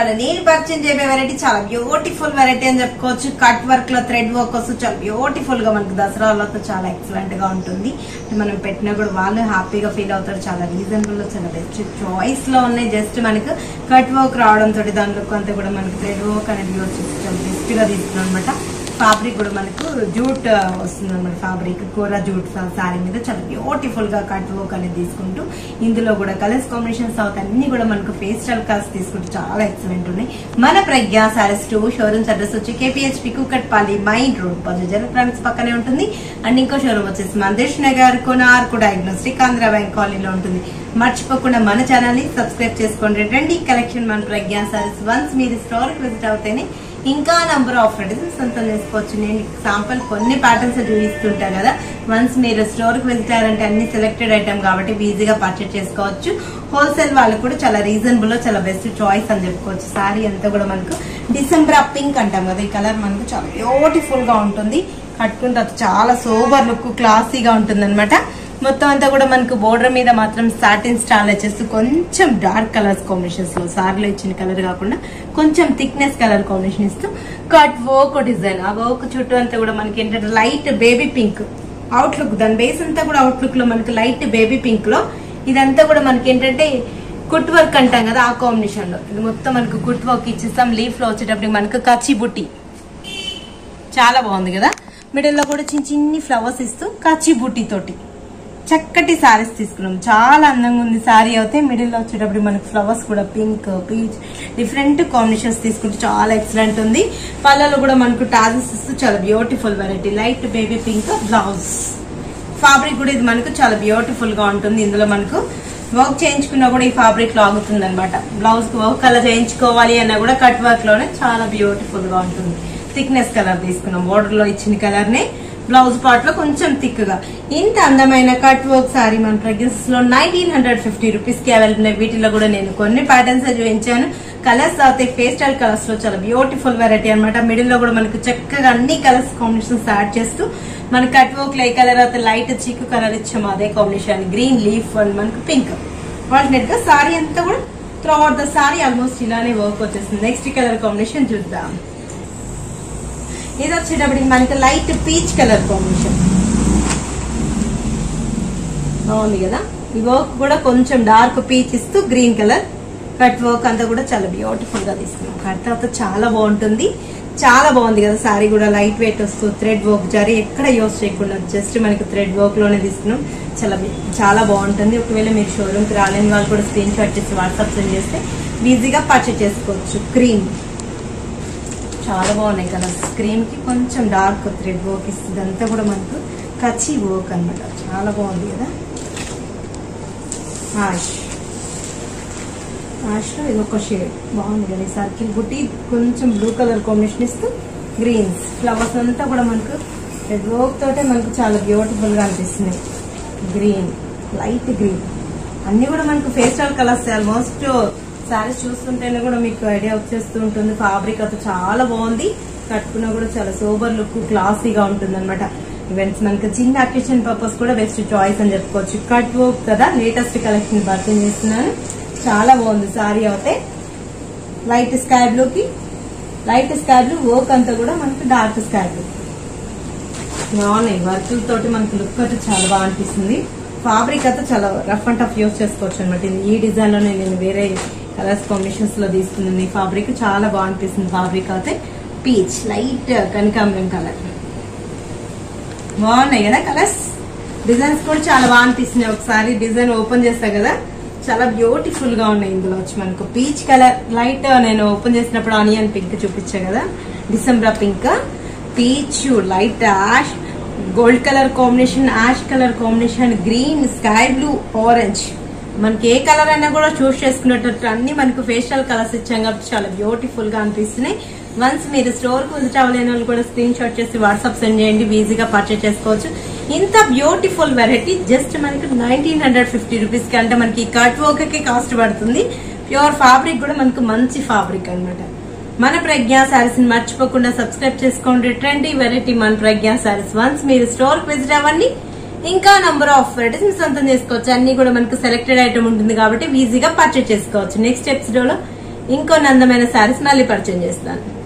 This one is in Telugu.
ఇవాళ నేను పరిచయం చేయబోయే వెరైటీ చాలా బ్యూటిఫుల్ వెరైటీ అని చెప్పుకోవచ్చు కట్ వర్క్ లో థ్రెడ్ వర్క్ వస్తూ చాలా బ్యూటిఫుల్ గా మనకి దసరాలతో చాలా ఎక్సలెంట్ గా ఉంటుంది అంటే మనం పెట్టినా కూడా వాళ్ళు హ్యాపీగా ఫీల్ అవుతారు చాలా రీజనబుల్ లో చాలా బెస్ట్ చాయిస్ లో ఉన్నాయి జస్ట్ మనకు కట్ వర్క్ రావడం తోటి దాంట్లో కొంత కూడా మనకి థ్రెడ్ వర్క్ అనేది వచ్చేసి చాలా బెస్ట్ గా తీసుకున్నాం అనమాట ఫ్యాబ్రిక్ కూడా మనకు జూట్ వస్తుంది అనమాట ఫ్యాబ్రిక్ కూర జూట్ సారీ మీద చాలా బ్యూటిఫుల్ గా కట్ వర్క్ అనేది తీసుకుంటూ ఇందులో కూడా కలర్స్ కాంబినేషన్స్ అవుతాయి అన్ని కూడా మనకు ఫేస్టల్ కలర్స్ తీసుకుంటూ చాలా ఎక్సలెంట్ ఉన్నాయి మన Pragna sarees two showrooms address వచ్చి KPHB Kukatpally main road bazaar electronics పక్కనే ఉంటుంది అండ్ ఇంకో షోరూమ్ వచ్చేసి మందేష్ నగర్ కోనార్కు డయాగ్నోస్టిక్ ఆంధ్ర బ్యాంక్ కాలనీలో ఉంటుంది మర్చిపోకుండా మన ఛానల్ ని సబ్స్క్రైబ్ చేసుకోండి రండి కలెక్షన్ మన ప్రజ్ఞ సారీస్ వన్స్ మీరు స్టోర్ కి విజిట్ అవుతేనే ఇంకా నంబర్ ఆఫ్ డిజైన్స్ సొంతం చేసుకోవచ్చు నేను శాంపుల్ కొన్ని ప్యాటర్న్స్ చూపిస్తుంటా కదా వన్స్ మీరు స్టోర్ కి వెళ్తారంటే అన్ని సెలెక్టెడ్ ఐటమ్ కాబట్టి ఈజీగా పర్చేస్ చేసుకోవచ్చు హోల్సేల్ వాళ్ళు కూడా చాలా రీజనబుల్ లో చాలా బెస్ట్ చాయిస్ అని చెప్పుకోవచ్చు సారీ అంతా కూడా మనకు డిసెంబర్ పింక్ అంటాం కదా ఈ కలర్ మనకు చాలా బ్యూటిఫుల్ గా ఉంటుంది కట్టుకున్న తర్వాత చాలా సోబర్ లుక్ క్లాసీగా ఉంటుంది మొత్తం అంతా కూడా మనకు బోర్డర్ మీద మాత్రం సాటిన్ స్టాల్ వచ్చేసి కొంచెం డార్క్ కలర్స్ కాంబినేషన్స్ లో సార్లో ఇచ్చిన కలర్ కాకుండా కొంచెం థిక్నెస్ కలర్ కాంబినేషన్ ఇస్తూ కట్ వర్క్ డిజైన్ ఆ వర్క్ చుట్టూ అంతా కూడా మనకి ఏంటంటే లైట్ బేబీ పింక్ అవుట్లుక్ దాని బేస్ అంతా కూడా అవుట్లుక్ లో మనకి లైట్ బేబీ పింక్ లో ఇదంతా కూడా మనకి ఏంటంటే కుట్ వర్క్ అంటాం కదా ఆ కాంబినేషన్ లో ఇది మొత్తం మనకు కుట్ వర్క్ ఇచ్చేస్తాం లీఫ్ లో వచ్చేటప్పుడు మనకు కచ్చి బుట్టి చాలా బాగుంది కదా మిడిల్ లో కూడా చిన్న చిన్ని ఫ్లవర్స్ ఇస్తూ కచ్చి బుట్టి తోటి చక్కటి సారీస్ తీసుకున్నాం చాలా అందంగా ఉంది సారీ అయితే మిడిల్ లో వచ్చేటప్పుడు మనకు ఫ్లవర్స్ కూడా పింక్ పీచ్ డిఫరెంట్ కాంబినేషన్స్ తీసుకుంటే చాలా ఎక్సలెంట్ ఉంది పళ్ళలో కూడా మనకు టాజెస్ ఇస్తూ చాలా beautiful variety light baby pink blouse fabric కూడా ఇది మనకు చాలా బ్యూటిఫుల్ గా ఉంటుంది ఇందులో మనకు వర్క్ చేయించుకున్నా కూడా ఈ ఫ్యాబ్రిక్ లో ఆగుతుంది అనమాట బ్లౌజ్ కి వర్క్ కలర్ చేయించుకోవాలి అన్నా కూడా కట్ వర్క్ లోనే చాలా బ్యూటిఫుల్ గా ఉంటుంది థిక్నెస్ కలర్ తీసుకున్నాం బోర్డర్ లో ఇచ్చిన కలర్ నే బ్లౌజ్ పార్ట్ లో కొంచెం థిక్ గా ఇంత అందమైన కట్ వర్క్ సారీ మన ప్రెగ్నెన్స్ లో నైన్టీన్ హండ్రెడ్ ఫిఫ్టీ రూపీస్ కి అవైలబుల్ వీటిలో కూడా నేను కొన్ని ప్యాటర్న్స్ చూపించాను కలర్స్ అయితే పేస్టల్ కలర్స్ లో చాలా బ్యూటిఫుల్ వెరైటీ అనమాట మిడిల్ లో కూడా మనకు చక్కగా అన్ని కలర్స్ కాంబినేషన్స్ యాడ్ చేస్తూ మన కట్ వర్క్ లో ఏ కలర్ అయితే లైట్ చిక్కు కలర్ ఇచ్చాము అదే కాంబినేషన్ గ్రీన్ లీఫ్ అండ్ మనకు పింక్ ఆల్టర్నేట్ గా సారీ అంతా కూడా throughout the saree almost ఇలానే వర్క్ వచ్చేస్తుంది నెక్స్ట్ కలర్ కాంబినేషన్ చూద్దాం ఇది వచ్చేటప్పటికి మనకి లైట్ పీచ్ కలర్ కాంబినేషన్ బాగుంది కదా ఈ వర్క్ కూడా కొంచెం డార్క్ పీచ్ ఇస్తూ గ్రీన్ కలర్ కట్ వర్క్ అంతా కూడా చాలా బ్యూటిఫుల్ గా తీసుకున్నాం కట్ తర్వాత చాలా బాగుంటుంది చాలా బాగుంది కదా సారీ కూడా లైట్ వెయిట్ వస్తూ థ్రెడ్ వర్క్ జరి ఎక్కడ యూస్ చేయకుండా జస్ట్ మనకి థ్రెడ్ వర్క్ లోనే తీసుకున్నాం చాలా చాలా బాగుంటుంది ఒకవేళ మీరు షోరూమ్ కి రాలేని వాళ్ళు కూడా స్క్రీన్ షాట్ చేసి వాట్సాప్ సెండ్ చేస్తే ఈజీగా పర్చేస్ చేసుకోవచ్చు క్రీమ్ చాలా బాగున్నాయి కలర్స్ క్రీమ్ కి కొంచెం డార్క్ థ్రెడ్ వర్క్ ఇస్తుంది అంతా కూడా మనకు కచ్చి వర్క్ అనమాట చాలా బాగుంది కదా ఆష్ ఆష్ లో ఇది ఒక షేడ్ బాగుంది కదా ఈ సర్కిల్ బుట్టి కొంచెం బ్లూ కలర్ కాంబినేషన్ ఇస్తూ గ్రీన్స్ ఫ్లవర్స్ అంతా కూడా మనకు రెడ్ వర్క్ తోటే మనకు చాలా బ్యూటిఫుల్ గా అనిపిస్తున్నాయి గ్రీన్ లైట్ గ్రీన్ అన్ని కూడా మనకు ఫేస్టల్ కలర్స్ ఆల్మోస్ట్ శారీస్ చూస్తుంటేనే కూడా మీకు ఐడియా వచ్చేస్తూ ఉంటుంది ఫ్యాబ్రిక్ అయితే చాలా బాగుంది కట్టుకున్నా కూడా చాలా సోబర్ లుక్ క్లాసీగా ఉంటుంది అనమాట ఈవెంట్స్ మనకి చిన్న అకేషన్ పర్పస్ కూడా బెస్ట్ చాయిస్ అని చెప్పుకోవచ్చు కట్ వర్క్ కదా లేటెస్ట్ కలెక్షన్ పర్చేజ్ చేస్తున్నాను చాలా బాగుంది సారీ అయితే లైట్ స్కై బ్లూ కి లైట్ స్కై బ్లూ వర్క్ అంతా కూడా మనకి డార్క్ స్కై బ్లూ బాగున్నాయి వర్కుల తోటి మనకి లుక్ అయితే చాలా బాగా అనిపిస్తుంది ఫ్యాబ్రిక్ అయితే చాలా రఫ్ అండ్ టఫ్ యూస్ చేసుకోవచ్చు అనమాట ఈ డిజైన్ లోనే నేను వేరే కలర్స్ కాంబినేషన్స్ లో తీసుకున్నాను ఈ ఫ్యాబ్రిక్ చాలా బాగా అనిపిస్తుంది ఫ్యాబ్రిక్ అయితే పీచ్ లైట్ కనకాంబరం కలర్ బాగున్నాయి కదా కలర్స్ డిజైన్స్ కూడా చాలా బాగా అనిపిస్తున్నాయి ఒకసారి డిజైన్ ఓపెన్ చేస్తా కదా చాలా బ్యూటిఫుల్ గా ఉన్నాయి ఇందులో వచ్చి మనకు పీచ్ కలర్ లైట్ నేను ఓపెన్ చేసినప్పుడు ఆనియన్ పింక్ చూపించా కదా December pink peach light ash gold colour combination ash colour combination green sky blue orange మనకి ఏ కలర్ అయినా కూడా చూస్ చేసుకునేటట్టు అన్ని మనకు ఫేషియల్ కలర్స్ ఇచ్చాం కాబట్టి చాలా బ్యూటిఫుల్ గా అనిపిస్తున్నాయి వన్స్ మీరు స్టోర్ కు విజిట్ అవ్వలేని వాళ్ళు కూడా స్క్రీన్ షాట్ చేసి వాట్సాప్ సెండ్ చేయండి ఈజీగా పర్చేస్ చేసుకోవచ్చు ఇంత బ్యూటిఫుల్ వెరైటీ జస్ట్ మనకి నైన్టీన్ హండ్రెడ్ ఫిఫ్టీ రూపీస్ కి అంటే మనకి కట్ వర్క్ కి కాస్ట్ పడుతుంది ప్యూర్ ఫ్యాబ్రిక్ కూడా మనకు మంచి ఫ్యాబ్రిక్ అన్నమాట మన ప్రజ్ఞా సారీస్ ని మర్చిపోకుండా సబ్స్క్రైబ్ చేసుకోండి ట్రెండీ వెరైటీ మన ప్రజ్ఞా సారీస్ వన్స్ మీరు స్టోర్ కి విజిట్ అవ్వండి ఇంకా నంబర్ ఆఫ్ వెరైటీస్ సొంతం చేసుకోవచ్చు అన్ని కూడా మనకు సెలెక్టెడ్ ఐటమ్ ఉంటుంది కాబట్టి ఈజీగా పర్చేస్ చేసుకోవచ్చు నెక్స్ట్ ఎపిసోడ్ లో ఇంకొన్ని అందమైన శారీస్ మళ్ళీ పరిచయం చేస్తాను